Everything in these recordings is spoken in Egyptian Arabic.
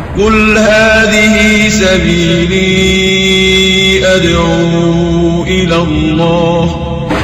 قل هذه سبيلي أدعو إلى الله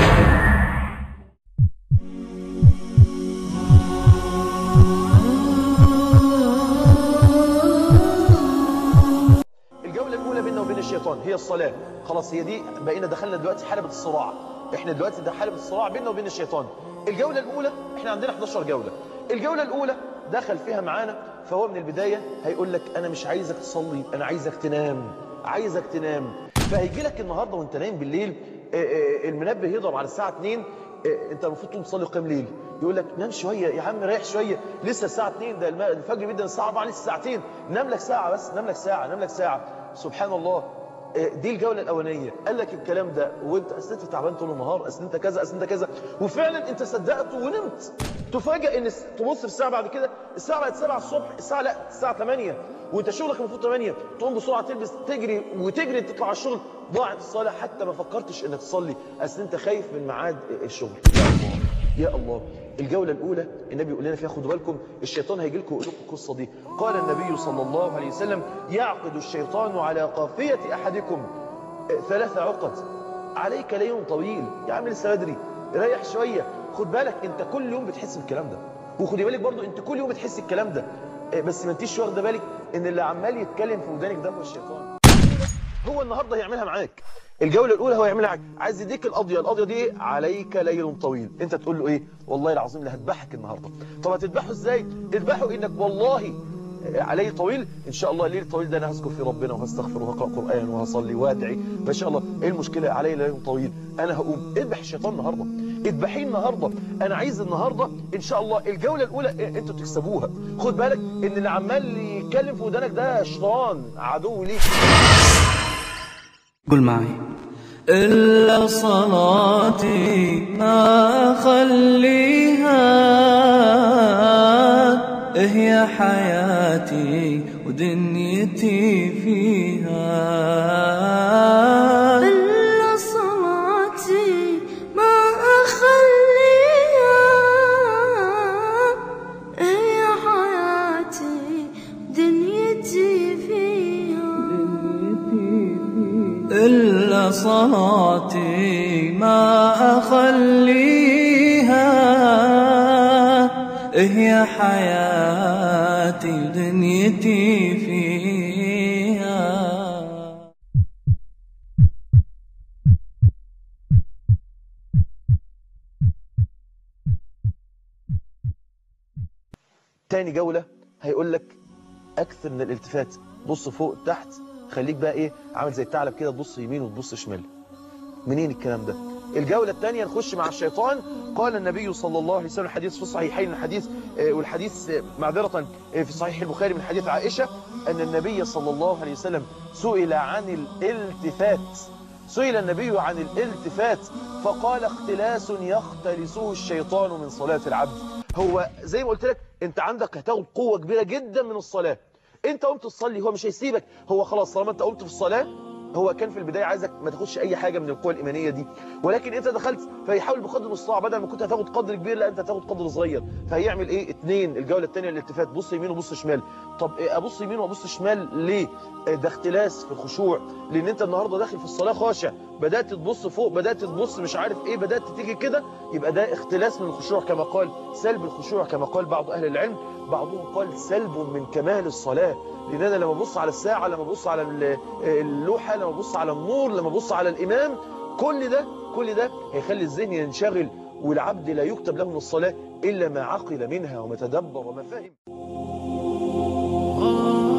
الجولة الأولى بيننا وبين الشيطان هي الصلاة خلاص هي دي بقينا دخلنا دلوقتي حلبة الصراع احنا دلوقتي ده حلبة الصراع بيننا وبين الشيطان الجولة الأولى احنا عندنا 11 جولة الجولة الأولى دخل فيها معانا فهو من البداية هيقول لك أنا مش عايزك تصلي أنا عايزك تنام عايزك تنام فهيجي لك النهاردة وانت نايم بالليل آه، آه، المنبه يضرب على الساعة 2 آه، انت المفروض تقوم تصلي قيام ليل يقول لك نام شويه يا عم ريح شويه لسه الساعه 2 ده الم- الفجر بيبدا الساعه 4 لسه ساعتين نام لك ساعه بس نام لك ساعه نام لك ساعه سبحان الله آه، دي الجوله الاولانيه قال لك الكلام ده وانت اصل انت تعبان طول النهار اصل انت كذا اصل انت كذا وفعلا انت صدقت ونمت تفاجئ ان الس- تبص في الساعه بعد كده الساعه بقت 7 الصبح الساعه لا الساعه 8 وانت شغلك المفروض 8 تقوم بسرعه تلبس تجري وتجري تطلع على الشغل ضاعت الصلاه حتى ما فكرتش انك تصلي اصل انت خايف من ميعاد الشغل يا الله يا الله الجولة الأولى النبي يقول لنا فيها خدوا بالكم الشيطان هيجي لكم ويقول لكم القصة دي قال النبي صلى الله عليه وسلم يعقد الشيطان على قافية أحدكم ثلاث عقد عليك ليل طويل يا عم لسه بدري ريح شوية خد بالك انت كل يوم بتحس بالكلام ده وخدي بالك برضو انت كل يوم بتحس الكلام ده بس ما انتيش واخده بالك ان اللي عمال يتكلم في ودانك ده هو الشيطان هو النهارده هيعملها معاك الجوله الاولى هو هيعملها معاك عايز يديك القضيه القضيه دي ايه عليك ليل طويل انت تقول له ايه والله العظيم لا هذبحك النهارده طب هتذبحه ازاي تذبحه انك والله عليه طويل ان شاء الله الليل الطويل ده انا هذكر في ربنا وهستغفر وهقرا قران وهصلي وادعي ما شاء الله ايه المشكله علي ليل طويل انا هقوم اذبح الشيطان النهارده اذبحيه النهارده انا عايز النهارده ان شاء الله الجوله الاولى إيه، انتوا تكسبوها خد بالك ان اللي عمال يتكلم في ودانك ده شيطان عدو ليك قل معي إلا صلاتي ما أخليها هي حياتي ودنيتي فيها إلا صلاتي ما أخليها هي حياتي دنيتي فيها إلا صلاتي ما أخليها هي حياتي ودنيتي فيها تاني جولة هيقول لك أكثر من الالتفات بص فوق تحت خليك بقى إيه عامل زي الثعلب كده تبص يمين وتبص شمال منين الكلام ده الجولة الثانية نخش مع الشيطان قال النبي صلى الله عليه وسلم حديث في الصحيحين الحديث آه، والحديث آه، معذرة آه، في صحيح البخاري من حديث عائشة أن النبي صلى الله عليه وسلم سئل عن الالتفات سئل النبي عن الالتفات فقال اختلاس يختلسه الشيطان من صلاة العبد هو زي ما قلت لك انت عندك هتاخد قوة كبيرة جدا من الصلاة انت قمت تصلي هو مش هيسيبك هو خلاص طالما انت قمت في الصلاة هو كان في البداية عايزك ما تاخدش اي حاجة من القوة الإيمانية دي ولكن انت دخلت فيحاول بقدر المستطاع بدل ما كنت هتاخد قدر كبير لا انت هتاخد قدر صغير فهيعمل ايه اتنين الجولة الثانية الالتفات بص يمين وبص شمال طب إيه ابص يمين وابص شمال ليه إيه ده اختلاس في الخشوع لان انت النهاردة داخل في الصلاة خاشع بدأت تبص فوق بدأت تبص مش عارف ايه بدأت تيجي كده يبقى ده اختلاس من الخشوع كما قال سلب الخشوع كما قال بعض اهل العلم بعضهم قال سلب من كمال الصلاة لان انا لما ابص على الساعة لما ابص على ال- اللوحة لما ابص على النور لما ابص على الامام كل ده كل ده هيخلي الذهن ينشغل والعبد لا يكتب له من الصلاة إلا ما عقل منها وما تدبر وما فهم